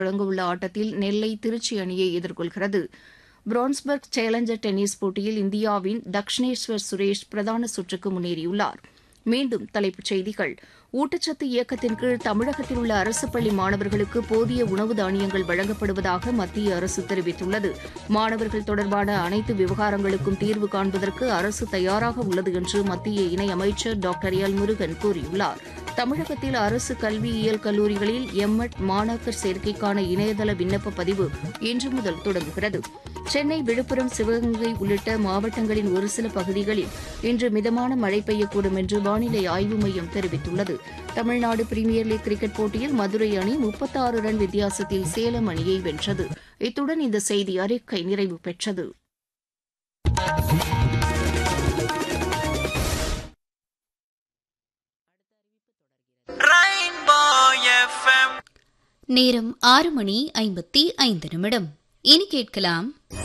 தொடங்கவுள்ள ஆட்டத்தில் நெல்லை திருச்சி அணியை எதிர்கொள்கிறது பிரான்ஸ்பர்க் சேலஞ்சர் டென்னிஸ் போட்டியில் இந்தியாவின் தக்ஷினேஸ்வர் சுரேஷ் பிரதான சுற்றுக்கு முன்னேறியுள்ளார் மீண்டும் தலைப்புச் செய்திகள் ஊட்டச்சத்து இயக்கத்தின் கீழ் தமிழகத்தில் உள்ள அரசு பள்ளி மாணவர்களுக்கு போதிய உணவு தானியங்கள் வழங்கப்படுவதாக மத்திய அரசு தெரிவித்துள்ளது மாணவர்கள் தொடர்பான அனைத்து விவகாரங்களுக்கும் தீர்வு காண்பதற்கு அரசு தயாராக உள்ளது என்று மத்திய இணையமைச்சர் டாக்டர் எல் முருகன் கூறியுள்ளார் தமிழகத்தில் அரசு கல்வியியல் கல்லூரிகளில் எம்எட் மாணாக்கர் சேர்க்கைக்கான இணையதள விண்ணப்ப பதிவு இன்று முதல் தொடங்குகிறது சென்னை விழுப்புரம் சிவகங்கை உள்ளிட்ட மாவட்டங்களின் ஒரு சில பகுதிகளில் இன்று மிதமான மழை பெய்யக்கூடும் என்று வானிலை ஆய்வு மையம் தெரிவித்துள்ளது தமிழ்நாடு பிரீமியர் லீக் கிரிக்கெட் போட்டியில் மதுரை அணி முப்பத்தாறு ரன் வித்தியாசத்தில் சேலம் அணியை வென்றது இத்துடன் இந்த செய்தி அறிக்கை நிறைவு பெற்றது நேரம் ஆறு மணி ஐம்பத்தி ஐந்து நிமிடம் இனி கேட்கலாம்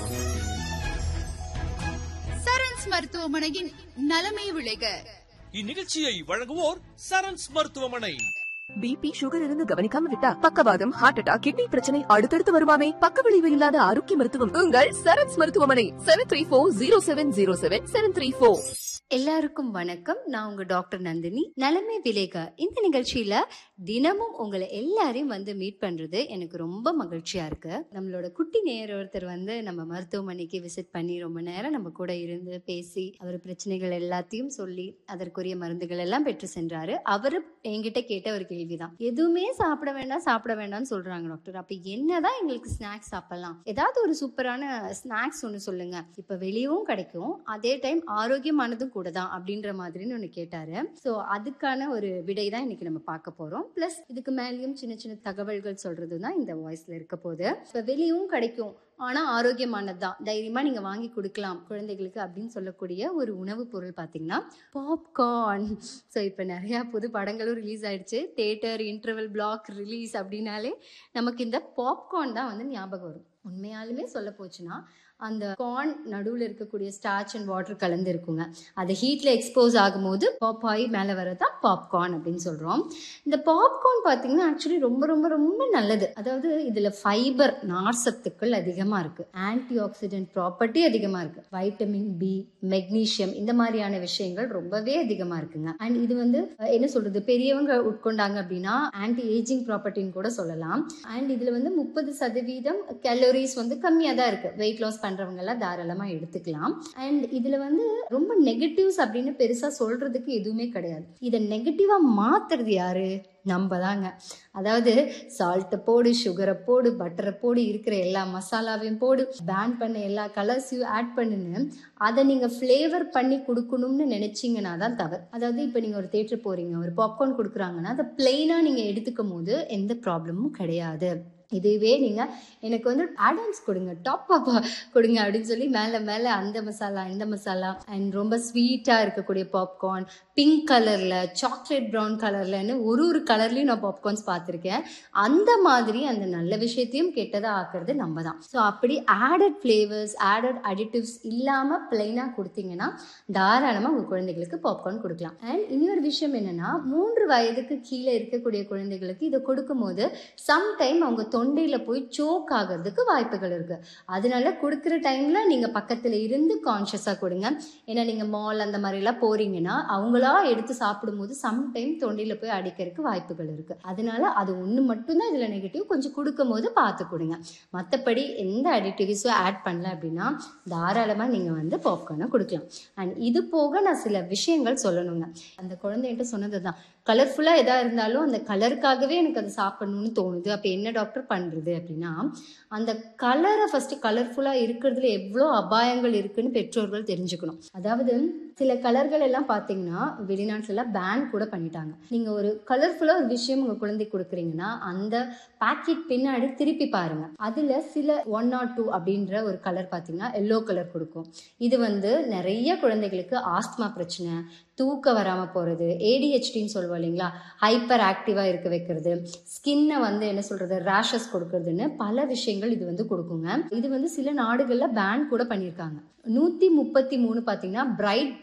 சரண்ஸ் மருத்துவமனையின் நலமே விளைக இந்நிகழ்ச்சியை வழங்குவோர் சரண்ஸ் மருத்துவமனை பிபி சுகர் இருந்து கவனிக்காம விட்டா பக்கவாதம் ஹார்ட் அட்டாக் கிட்னி பிரச்சனை அடுத்தடுத்து வருமாமே பக்க விளைவு இல்லாத ஆரோக்கிய மருத்துவம் உங்கள் சரண்ஸ் மருத்துவமனை seven three four zero seven zero seven seven three four எல்லாருக்கும் வணக்கம் நான் உங்க டாக்டர் நந்தினி நலமே விலேகா இந்த நிகழ்ச்சியில தினமும் உங்களை எல்லாரையும் வந்து மீட் பண்றது எனக்கு ரொம்ப மகிழ்ச்சியா இருக்கு நம்மளோட குட்டி நேயர் ஒருத்தர் வந்து நம்ம மருத்துவமனைக்கு விசிட் பண்ணி ரொம்ப நேரம் நம்ம கூட இருந்து பேசி அவர் பிரச்சனைகள் எல்லாத்தையும் சொல்லி அதற்குரிய மருந்துகள் எல்லாம் பெற்று சென்றாரு அவரு என்கிட்ட கேட்ட ஒரு கேள்விதான் எதுவுமே சாப்பிட வேண்டாம் சாப்பிட வேண்டாம்னு சொல்றாங்க டாக்டர் அப்ப என்னதான் எங்களுக்கு ஸ்நாக்ஸ் சாப்பிடலாம் ஏதாவது ஒரு சூப்பரான ஸ்நாக்ஸ் ஒன்று சொல்லுங்க இப்ப வெளியவும் கிடைக்கும் அதே டைம் ஆரோக்கியமானதும் கூட தான் அப்படின்ற மாதிரின்னு ஒன்று கேட்டாரு ஸோ அதுக்கான ஒரு விடை தான் இன்னைக்கு நம்ம பார்க்க போறோம் ப்ளஸ் இதுக்கு மேலேயும் சின்ன சின்ன தகவல்கள் சொல்றது தான் இந்த வாய்ஸ்ல இருக்க போகுது இப்போ வெளியவும் கிடைக்கும் ஆனா ஆரோக்கியமானது தான் தைரியமா நீங்க வாங்கி கொடுக்கலாம் குழந்தைகளுக்கு அப்படின்னு சொல்லக்கூடிய ஒரு உணவுப் பொருள் பார்த்தீங்கன்னா பாப்கார்ன் ஸோ இப்போ நிறைய புது படங்களும் ரிலீஸ் ஆயிடுச்சு தேட்டர் இன்டர்வல் பிளாக் ரிலீஸ் அப்படின்னாலே நமக்கு இந்த பாப்கார்ன் தான் வந்து ஞாபகம் வரும் உண்மையாலுமே சொல்ல போச்சுன்னா அந்த கார்ன் நடுவில் இருக்கக்கூடிய ஸ்டார்ச் அண்ட் வாட்டர் கலந்து இருக்குங்க அது ஹீட்ல எக்ஸ்போஸ் ஆகும்போது பாப் ஆகி மேலே வரதான் பாப்கார்ன் அப்படின்னு சொல்றோம் இந்த பாப்கார்ன் பார்த்தீங்கன்னா ஆக்சுவலி ரொம்ப ரொம்ப ரொம்ப நல்லது அதாவது இதுல ஃபைபர் நார்சத்துக்கள் அதிகமா இருக்கு ஆன்டி ஆக்சிடென்ட் ப்ராப்பர்ட்டி அதிகமா இருக்கு வைட்டமின் பி மெக்னீஷியம் இந்த மாதிரியான விஷயங்கள் ரொம்பவே அதிகமா இருக்குங்க அண்ட் இது வந்து அஹ், என்ன சொல்றது பெரியவங்க உட்கொண்டாங்க அப்படின்னா ஆன்டி ஏஜிங் ப்ராப்பர்ட்டின்னு கூட சொல்லலாம் அண்ட் இதுல வந்து முப்பது சதவீதம் கேலோரிஸ் வந்து கம்மியா தான் இருக்கு வெயிட் லாஸ் பண்றவங்க எல்லாம் தாராளமா எடுத்துக்கலாம் அண்ட் இதுல வந்து ரொம்ப நெகட்டிவ்ஸ் அப்படின்னு பெருசா சொல்றதுக்கு எதுவுமே கிடையாது இதை நெகட்டிவா மாத்துறது யாரு நம்ம தாங்க அதாவது சால்ட்டை போடு சுகரை போடு பட்டரை போடு இருக்கிற எல்லா மசாலாவையும் போடு பேன் பண்ண எல்லா கலர்ஸையும் ஆட் பண்ணுன்னு அதை நீங்கள் ஃப்ளேவர் பண்ணி கொடுக்கணும்னு நினைச்சீங்கன்னா தான் தவறு அதாவது இப்போ நீங்கள் ஒரு தேட்டர் போறீங்க ஒரு பாப்கார்ன் கொடுக்குறாங்கன்னா அதை பிளெயினாக நீங்கள் எடுத்துக்கும் போது எந்த ப்ராப்ளமும் கிடையாது இதுவே நீங்கள் எனக்கு வந்து ஆடன்ஸ் கொடுங்க டாப் அப் கொடுங்க அப்படின்னு சொல்லி மேலே மேலே அந்த மசாலா இந்த மசாலா அண்ட் ரொம்ப ஸ்வீட்டாக இருக்கக்கூடிய பாப்கார்ன் பிங்க் கலரில் சாக்லேட் ப்ரௌன் கலர்லன்னு ஒரு ஒரு கலர்லையும் நான் பாப்கார்ன்ஸ் பார்த்துருக்கேன் அந்த மாதிரி அந்த நல்ல விஷயத்தையும் கெட்டதாக ஆக்குறது நம்ம தான் ஸோ அப்படி ஆடட் ஃப்ளேவர்ஸ் ஆடட் அடிட்டிவ்ஸ் இல்லாமல் பிளெயினாக கொடுத்தீங்கன்னா தாராளமாக உங்கள் குழந்தைகளுக்கு பாப்கார்ன் கொடுக்கலாம் அண்ட் இன்னொரு விஷயம் என்னன்னா மூன்று வயதுக்கு கீழே இருக்கக்கூடிய குழந்தைகளுக்கு இதை கொடுக்கும்போது சம்டைம் அவங்க தொண்டையில் போய் சோக் ஆகிறதுக்கு வாய்ப்புகள் இருக்கு அதனால கொடுக்குற டைம்ல நீங்கள் பக்கத்தில் இருந்து கான்ஷியஸாக கொடுங்க ஏன்னா நீங்கள் மால் அந்த மாதிரிலாம் போறீங்கன்னா அவங்களா எடுத்து சாப்பிடும்போது சம்டைம் தொண்டையில் போய் அடிக்கிறதுக்கு வாய்ப்புகள் இருக்கு அதனால அது ஒன்று மட்டும்தான் இதில் நெகட்டிவ் கொஞ்சம் கொடுக்கும் போது பார்த்து கொடுங்க மற்றபடி எந்த அடிட்டிவ்ஸும் ஆட் பண்ணல அப்படின்னா தாராளமாக நீங்கள் வந்து பாப்கார்னை கொடுக்கலாம் அண்ட் இது போக நான் சில விஷயங்கள் சொல்லணுங்க அந்த குழந்தைகிட்ட சொன்னது தான் கலர்ஃபுல்லாக எதாக இருந்தாலும் அந்த கலருக்காகவே எனக்கு அது சாப்பிடணும்னு தோணுது அப்போ என்ன டாக்டர் பண்ணுறது அப்படின்னா அந்த கலரை ஃபஸ்ட்டு கலர்ஃபுல்லாக இருக்கிறதுல எவ்வளோ அபாயங்கள் இருக்குன்னு பெற்றோர்கள் தெரிஞ்சுக்கணும் அதாவது சில கலர்கள் எல்லாம் பார்த்தீங்கன்னா வெளிநாட்டுலலாம் பேன் கூட பண்ணிட்டாங்க நீங்கள் ஒரு கலர்ஃபுல்லாக ஒரு விஷயம் உங்கள் குழந்தைக்கு கொடுக்குறீங்கன்னா அந்த பாக்கெட் பின்னாடி திருப்பி பாருங்க அதில் சில ஒன் நாட் டூ அப்படின்ற ஒரு கலர் பார்த்தீங்கன்னா எல்லோ கலர் கொடுக்கும் இது வந்து நிறைய குழந்தைகளுக்கு ஆஸ்துமா பிரச்சனை தூக்கம் வராமல் போகிறது ஏடிஹெச்டின்னு சொல்லுவோம் இல்லைங்களா ஹைப்பர் ஆக்டிவாக இருக்க வைக்கிறது ஸ்கின்னை வந்து என்ன சொல்கிறது ரேஷஸ் கொடுக்கறதுன்னு பல விஷயங்கள் இது வந்து கொடுக்குங்க இது வந்து சில நாடுகளில் பேன் கூட பண்ணியிருக்காங்க நூற்றி முப்பத்தி மூணு பார்த்தீங்கன்னா பிரைட்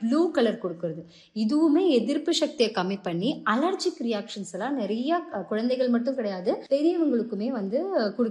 ப்ளூ கலர் கொடுக்கறது இதுவுமே எதிர்ப்பு சக்தியை கம்மி பண்ணி அலர்ஜிக் ரியாக்ஷன்ஸ் எல்லாம் நிறைய அஹ், குழந்தைகள் மட்டும் கிடையாது பெரியவங்களுக்குமே வந்து கொடுக்க